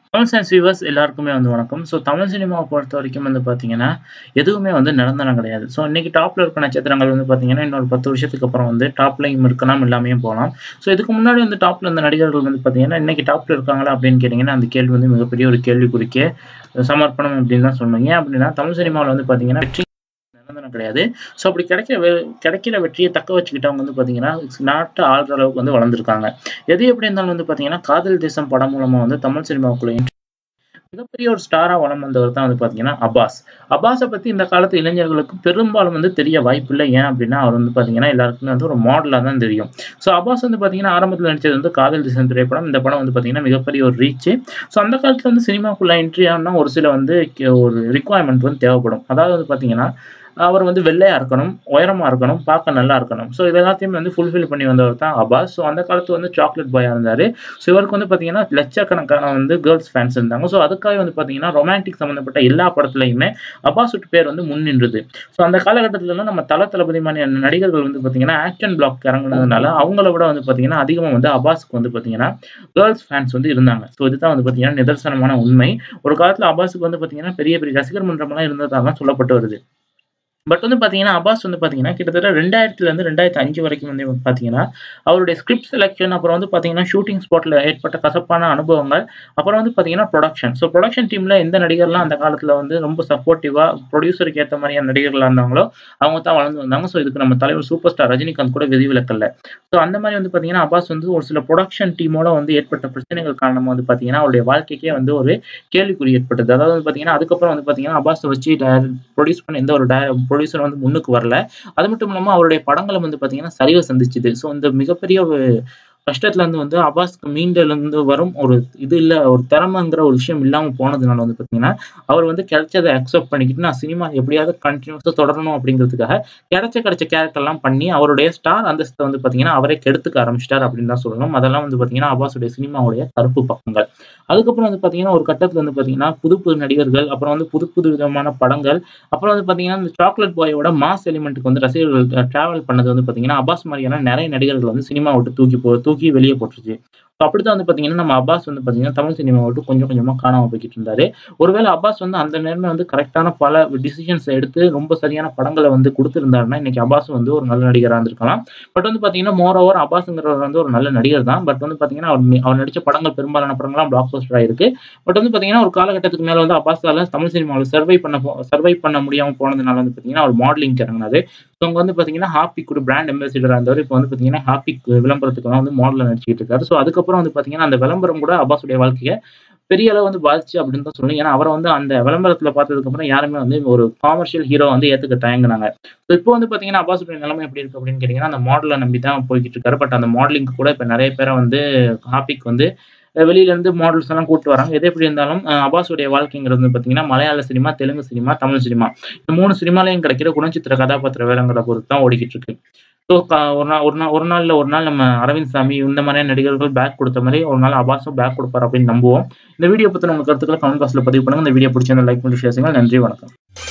Tamil science viewers எல்லாருக்குமே வந்து வணக்கம். ஸோ தமிழ் சினிமாவ பொறுத்தவரைக்கும் வந்து பார்த்தீங்கன்னா, எதுவுமே வந்து நிரந்தரம் கிடையாது. ஸோ இன்னைக்கு டாப்ல இருக்க நட்சத்திரங்கள் வந்து பார்த்தீங்கன்னா, இன்னொரு 10 வருஷத்துக்கு அப்புறம் வந்து டாப்லயும் இருக்கலாம், இல்லாமயும் போலாம். ஸோ இதுக்கு முன்னாடி வந்து டாப்ல இருந்த நடிகர்கள் வந்து பார்த்தீங்கன்னா, இன்னைக்கு டாப்ல இருக்காங்களா அப்படின்னு கேட்டீங்கன்னா, அந்த கேள்வி வந்து மிகப்பெரிய ஒரு கேள்விக்குறிக்கே சமர்ப்பணம் அப்படின்னு தான் சொல்லணும். ஏன் அப்படின்னா, தமிழ் சினிமாவுல வந்து பார்த்தீங்கன்னா, வெற்றி நிரந்தரம் கிடையாது. ஸோ அப்படி கிடைக்கிற வெ கிடைக்கிற வெற்றிய தக்க வச்சுக்கிட்டவங்க வந்து பார்த்தீங்கன்னா, நாட்ட ஆள்ற அளவுக்கு வந்து வளர்ந்துருக்காங்க. எது எப்படி இருந்தாலும் வந்து பார்த்தீங்கன்னா, காதல் தேசம் படம் மூலமா வந்து தமிழ் சினிமாவுக்குள்ள என்ட்ரி மிகப்பெரிய ஒரு ஸ்டாரா வலம் வந்தவர் தான் வந்து பார்த்தீங்கன்னா, அப்பாஸ். அப்பாஸ பத்தி இந்த காலத்து இளைஞர்களுக்கு பெரும்பாலும் வந்து தெரிய வாய்ப்பில்ல. ஏன் அப்படின்னா, அவர் வந்து பார்த்தீங்கன்னா, எல்லாருக்குமே வந்து ஒரு மாடலா தான் தெரியும். ஸோ அப்பாஸ் வந்து பார்த்தீங்கன்னா, ஆரம்பத்துல நடிச்சது வந்து காதல் தேசம் திரைப்படம். இந்த படம் வந்து பார்த்தீங்கன்னா, மிகப்பெரிய ஒரு ரீச். ஸோ அந்த காலத்துல வந்து சினிமாக்குள்ள என்ட்ரி ஆகணும்னா ஒரு சில வந்து கெ ஒரு ரிக்வயர்மென்ட் வந்து தேவைப்படும். அதாவது வந்து பார்த்தீங்கன்னா, அவர் வந்து வெள்ளையா இருக்கணும், உயரமா இருக்கணும், பார்க்க நல்லா இருக்கணும். ஸோ இது எல்லாத்தையுமே வந்து ஃபுல்ஃபில் பண்ணி வந்தவர் தான் அப்பாஸ். ஸோ அந்த காலத்துல வந்து சாக்லேட் பாயா இருந்தாரு. ஸோ இவருக்கு வந்து பார்த்தீங்கன்னா, லட்சக்கணக்கான வந்து கேர்ல்ஸ் ஃபேன்ஸ் இருந்தாங்க. ஸோ அதுக்காகவே வந்து பார்த்தீங்கன்னா, ரொமான்டிக் சம்மந்தப்பட்ட எல்லா படத்துலயுமே அப்பாஸோட பேர் வந்து முன் நின்றது. ஸோ அந்த காலகட்டத்துலலாம் நம்ம தல, தளபதி மாரியான நடிகர்கள் வந்து பார்த்தீங்கன்னா, ஆக்ஷன் பிளாக் இறங்குனதுனால, அவங்கள விட வந்து பார்த்தீங்கன்னா, அதிகமா வந்து அப்பாஸுக்கு வந்து பார்த்தீங்கன்னா, கேர்ல்ஸ் ஃபேன்ஸ் வந்து இருந்தாங்க. ஸோ இதுதான் வந்து பார்த்தீங்கன்னா, நிதர்சனமான உண்மை. ஒரு காலத்துல அப்பாஸுக்கு வந்து பார்த்தீங்கன்னா, பெரிய பெரிய ரசிகர் மன்றம்லாம் இருந்ததாலாம் சொல்லப்பட்டு வருது. பட் வந்து பார்த்தீங்கன்னா, அப்பாஸ் வந்து பார்த்தீங்கன்னா, கிட்டத்தட்ட 2000லேருந்து 2005 வரைக்கும் வந்து பார்த்தீங்கன்னா, அவருடைய ஸ்கிரிப்ட் செலக்ஷன் அப்புறம் வந்து பார்த்தீங்கன்னா, ஷூட்டிங் ஸ்பாட்ல ஏற்பட்ட கசப்பான அனுபவங்கள், அப்புறம் வந்து பார்த்தீங்கன்னா, புரொடக்ஷன். ஸோ புரொடக்ஷன் டீம்ல எந்த நடிகர்லாம் அந்த காலத்துல வந்து ரொம்ப சப்போர்ட்டிவா ப்ரொடியூசருக்கு ஏத்த மாரியான நடிகர்களா இருந்தாங்களோ, அவங்க தான் வளர்ந்து வந்தாங்க. ஸோ இதுக்கு நம்ம தலைவர் சூப்பர் ஸ்டார் ரஜினிகாந்த் கூட விதிவிலக்கல்ல. ஸோ அந்த மாரி வந்து பார்த்தீங்கன்னா, அப்பாஸ் வந்து ஒரு சில புரொடக்ஷன் டீமோட வந்து ஏற்பட்ட பிரச்சனைகள் காரணமா வந்து பார்த்தீங்கன்னா, அவருடைய வாழ்க்கைக்கே வந்து ஒரு கேள்விக்குறி ஏற்பட்டது. அதாவது வந்து பார்த்தீங்கன்னா, அதுக்கப்புறம் வந்து பார்த்தீங்கன்னா, அப்பாஸ வச்சு ட ப்ரொடியூஸ் பண்ண எந்த ஒரு ட ப்ரொடியூசரும் வந்து முன்னுக்கு வரல. அது மட்டும் இல்லாம அவருடைய படங்களும் வந்து பார்த்தீங்கன்னா, சரிவ சந்திச்சுது. ஸோ இந்த மிகப்பெரிய ஒரு கஷ்டத்துலருந்து வந்து அப்பாஸ்க்கு மீண்டெழுந்து வரும் ஒரு இது இல்ல ஒரு திறமைங்கிற ஒரு விஷயம் இல்லாம போனதுனால வந்து பார்த்தீங்கன்னா, அவர் வந்து கிடைச்சத அக்செப்ட் பண்ணிக்கிட்டு, நான் சினிமா எப்படியாவது கன்டினியூஸா தொடரணும் அப்படிங்கிறதுக்காக, கிடைச்ச கிடைச்ச கேரக்டர்லாம் பண்ணி, அவருடைய ஸ்டார் அந்தஸ்த வந்து பார்த்தீங்கன்னா, அவரே கெடுத்துக்க ஆரம்பிச்சுட்டார் அப்படின்னு தான் சொல்லணும். அதெல்லாம் வந்து பார்த்தீங்கன்னா, அப்பாஸுடைய சினிமாவுடைய கருப்பு பக்கங்கள். அதுக்கப்புறம் வந்து பார்த்தீங்கன்னா, ஒரு கட்டத்துல வந்து பார்த்தீங்கன்னா, புது புது நடிகர்கள், அப்புறம் வந்து புது புது விதமான படங்கள், அப்புறம் வந்து பார்த்தீங்கன்னா, இந்த சாக்லேட் பாயோட மாஸ் எலிமெண்ட்க்கு வந்து ரசிகர்கள் டிராவல் பண்ணது வந்து பார்த்தீங்கன்னா, அப்பாஸ் மாரியான நெறைய நடிகர்கள் வந்து சினிமாவ விட்டு தூக்கி போ தூக்கி வெளிய போட்டுருச்சு. ஸோ அப்படித்தான் வந்து பார்த்தீங்கன்னா, நம்ம அப்பாஸ் வந்து பார்த்தீங்கன்னா, தமிழ் சினிமாவ விட்டு கொஞ்சம் கொஞ்சமா காணாம போய்க்கிட்டு இருந்தாரு. ஒருவேள அப்பாஸ் வந்து அந்த நேரமே வந்து கரெக்ட்டான பல டிசிஷன்ஸ எடுத்து ரொம்ப சரியான படங்கள வந்து குடுத்திருந்தாருன்னா, இன்னைக்கு அப்பாஸ் வந்து ஒரு நல்ல நடிகரா இருந்திருக்கலாம். பட் வந்து பார்த்தீங்கன்னா, மோர் ஓவர் அப்பாஸ்ங்கிறவர் வந்து ஒரு நல்ல நடிகர் தான். பட் வந்து பார்த்தீங்கன்னா, அவர் அவர் நடிச்ச படங்கள் பெரும்பாலான படங்கள்லாம் பிளாக் பஸ்டர் ஆயிருக்கு. பட் வந்து பார்த்தீங்கன்னா, ஒரு காலகட்டத்துக்கு மேல வந்து அப்பாஸால தமிழ் சினிமாவுல சர்வை பண்ண போ சர்வை பண்ண முடியாம போனதுனால வந்து பார்த்தீங்கன்னா, அவர் மாடலிங்க்கு இறங்குனாரு. ஸோ அங்க வந்து பார்த்தீங்கன்னா, ஹாப்பிக் கூட பிராண்ட் அம்பாசிடரா இருந்தவரு. இப்ப வந்து பார்த்தீங்கன்னா, ஹாப்பிக் விளம்பரத்துக்கெல்லாம் வந்து மாடலா நடிச்சுக்கிட்டு இருக்காரு. ஸோ அதுக்கப்புறம் வந்து பார்த்தீங்கன்னா, அந்த விளம்பரம் கூட அப்பாஸுடைய வாழ்க்கைய பெரிய அளவு வந்து பாதிச்சுச்சு அப்படின்னு தான் சொல்லணும். ஏன்னா, அவர வந்து அந்த விளம்பரத்துல பார்த்ததுக்கப்புறம் யாருமே வந்து ஒரு காமர்ஷியல் ஹீரோவ வந்து ஏத்துக்க தயங்குனாங்க. ஸோ இப்போ வந்து பார்த்தீங்கன்னா, அப்பாஸுடைய நிலைமை எப்படி இருக்கு அப்படின்னு கேட்டீங்கன்னா, அந்த மாடல நம்பி தான் போய்க்கிட்டு இருக்காரு. பட் அந்த மாடலிங்க்கு கூட இப்ப நெறைய பேர வந்து ஹாப்பிக் வந்து வெளியில இருந்து மாடல்ஸ் எல்லாம் கூட்டு வராங்க. எது எப்படி இருந்தாலும் அ அப்பாஸுடைய வாழ்க்கைங்கிறது வந்து பார்த்தீங்கன்னா, மலையாள cinema, Telugu cinema, Tamil cinema. இந்த 3 சினிமாலயும் கிடைக்கிற குணச்சித்திர கதாபாத்திர வேடங்கள பொறுத்து தான் ஓடிக்கிட்டு இருக்கு. ஸோ க ஒரு நாள் ஒரு நாள் ஒரு நாள்ல ஒரு நாள் நம்ம அரவிந்த் சாமி இந்த மாரியான நடிகர்கள் பேக் குடுத்த மாரி, ஒரு நாள் அப்பாஸும் பேக் குடுப்பார் அப்படின்னு நம்புவோம். இந்த வீடியோ பத்தின உங்க கருத்துக்கள கமெண்ட் பாக்ஸ்ல பதிவு பண்ணுங்க. இந்த வீடியோ பிடிச்சிருந்தா லைக் பண்ணி ஷேர் செய்யுங்க. நன்றி, வணக்கம்.